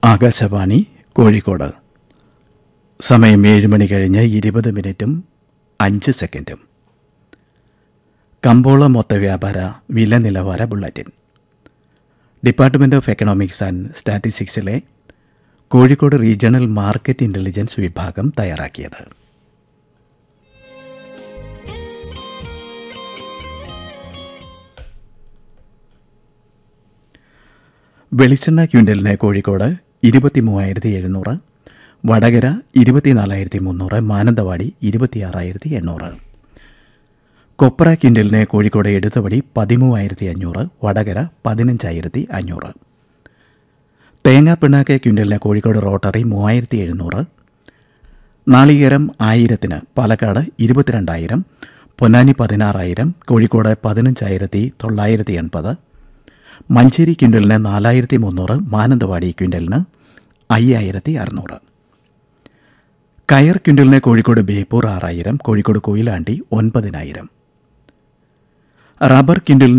ആകാശവാണി കോഴിക്കോട് സമയം ഏഴ് മണി കഴിഞ്ഞ് ഇരുപത് മിനിറ്റും അഞ്ച് സെക്കൻഡും കമ്പോള മൊത്ത വ്യാപാര വില നിലവാര bulletin department of economics and സ്റ്റാറ്റിസ്റ്റിക്സിലെ കോഴിക്കോട് റീജിയണൽ മാർക്കറ്റ് ഇൻ്റലിജൻസ് വിഭാഗം തയ്യാറാക്കിയത് വെളിച്ചെണ്ണ ക്വിൻ്റലിന് കോഴിക്കോട് ഇരുപത്തി മൂവായിരത്തി എഴുന്നൂറ് വടകര ഇരുപത്തിനാലായിരത്തി മുന്നൂറ് മാനന്തവാടി ഇരുപത്തിയാറായിരത്തി എണ്ണൂറ് കൊപ്ര ക്വിൻ്റലിന് കോഴിക്കോട് എടുത്തവടി പതിമൂവായിരത്തി അഞ്ഞൂറ് വടകര പതിനഞ്ചായിരത്തി അഞ്ഞൂറ് തേങ്ങാപ്പിണ്ണാക്ക് ക്വിൻ്റലിന് കോഴിക്കോട് റോട്ടറി മൂവായിരത്തി എഴുന്നൂറ് നാളികേരം ആയിരത്തിന് പാലക്കാട് ഇരുപത്തിരണ്ടായിരം പൊന്നാനി പതിനാറായിരം കോഴിക്കോട് പതിനഞ്ചായിരത്തി തൊള്ളായിരത്തി എൺപത് മഞ്ചേരി ക്വിൻ്റലിന് നാലായിരത്തി മുന്നൂറ് മാനന്തവാടി ക്വിൻ്റലിന് അയ്യായിരത്തി അറുന്നൂറ് കയർ ക്വിൻ്റലിന് കോഴിക്കോട് ബേപ്പൂർ ആറായിരം കോഴിക്കോട് കൊയിലാണ്ടി ഒൻപതിനായിരം റബ്ബർ ക്വിൻ്റലിന്